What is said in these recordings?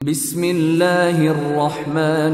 بسم الله الرحمن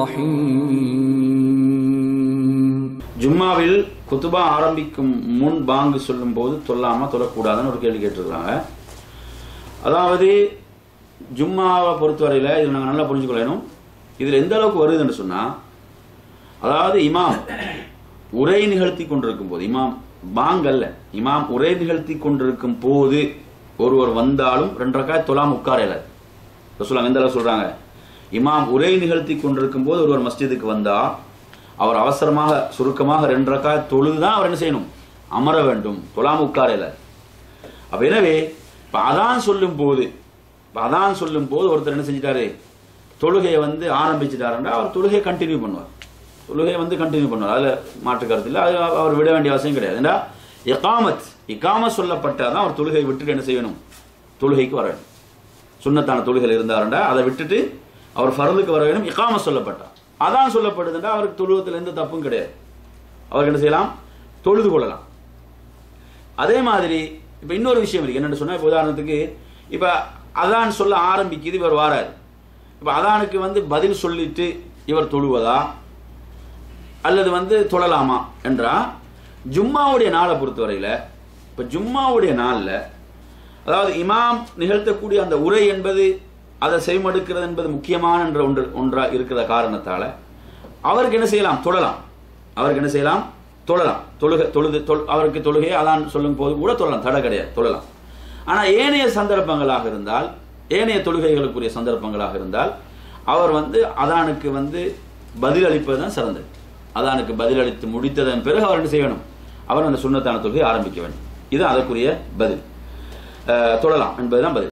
الرحيم ஜும்மாவில் குத்துபா ஆரம்பிக்கும் முன் பாங்கு சொல்லும் போது தொல்லாம தொழக்கூடாதுன்னு ஒரு கேள்வி கேட்டிருக்கிறாங்க அதாவது ஜும்மாவை பொறுத்தவரையில இதில் நாங்கள் நல்லா புரிஞ்சுக்கொள்ளணும் இதில் எந்த அளவுக்கு வருதுன்னு சொன்னா அதாவது இமாம் உரை நிகழ்த்தி கொண்டிருக்கும் போது இமாம் பாங் அல்ல இமாம் உரை நிகழ்த்தி கொண்டிருக்கும் போது ஒருவர் வந்தாலும் ரெண்டு ரக்காய் தொலாம் உட்காரல சொல்லுவாங்க எந்த அளவு சொல்றாங்க இமாம் உரை நிகழ்த்தி கொண்டிருக்கும் போது ஒருவர் மஸ்ஜிதுக்கு வந்தா அவர் அவசரமாக சுருக்கமாக ரெண்டு ரக்காய் தொழுதுதான் அவர் என்ன செய்யணும் அமர வேண்டும் தொலாம் உட்காரல அப்ப எனவே இப்ப அதான் சொல்லும் போது இப்ப அதான் சொல்லும் போது ஒருத்தர் என்ன செஞ்சிட்டாரு தொழுகையை வந்து ஆரம்பிச்சிட்டாருன்னா அவர் தொழுகையை கண்டினியூ பண்ணுவார் தொழுகையை வந்து கண்டினியூ பண்ணுவார் அதுல மாற்று கருத்து இல்லை அது அவர் விட வேண்டிய அவசியம் கிடையாது ஏன்னா இகாமத் இகாமத் சொல்லப்பட்டாதான் அவர் தொழுகையை விட்டுட்டு என்ன செய்யணும் தொழுகைக்கு வர வேண்டும் சுண்ணத்தான தொழுகையில் இருந்தாருண்டா அதை விட்டுட்டு அவர் ஃபர்லுக்கு வர வேண்டும் இகாம சொல்லப்பட்டார் அதான் சொல்லப்படுதுண்டா அவருக்கு தொழுவத்தில் எந்த தப்பும் கிடையாது அவருக்கு என்ன செய்யலாம் தொழுது கொள்ளலாம் அதே மாதிரி இப்ப இன்னொரு விஷயம் இருக்கு என்னன்னு சொன்னா இப்ப உதாரணத்துக்கு இப்ப அதான் சொல்ல ஆரம்பிக்குது இவர் வாராரு இப்ப அதானுக்கு வந்து பதில் சொல்லிட்டு இவர் தொழுவதா அல்லது வந்து தொழலாமா என்றா ஜும்மாவுடைய நாளை பொறுத்தவரையில இப்ப ஜும்மாவுடைய நாள்ல அதாவது இமாம் நிகழ்த்தக்கூடிய அந்த உரை என்பது அதை செய்மடுக்கிறது என்பது முக்கியமான என்ற ஒன்று ஒன்றா இருக்கிற காரணத்தால அவருக்கு என்ன செய்யலாம் தொழலாம் அவருக்கு என்ன செய்யலாம் தொழலாம் தொழுகை தொழுது தொழு அவருக்கு தொழுகையை அதான் சொல்லும் போது கூட தொழலாம் தடை கிடையாது தொழலாம் ஆனா ஏனைய சந்தர்ப்பங்களாக இருந்தால் ஏனைய தொழுகைகளுக்குரிய சந்தர்ப்பங்களாக இருந்தால் அவர் வந்து அதானுக்கு வந்து பதில் அளிப்பது தான் சிறந்தது அதானுக்கு பதிலளித்து முடித்ததன் பிறகு அவர் என்ன செய்யணும் அவர் அந்த சுண்ணத்தான தொழுகை ஆரம்பிக்க வேண்டும் இது அதற்குரிய பதில் அஹ், தொழலாம் என்பதுதான் பதில்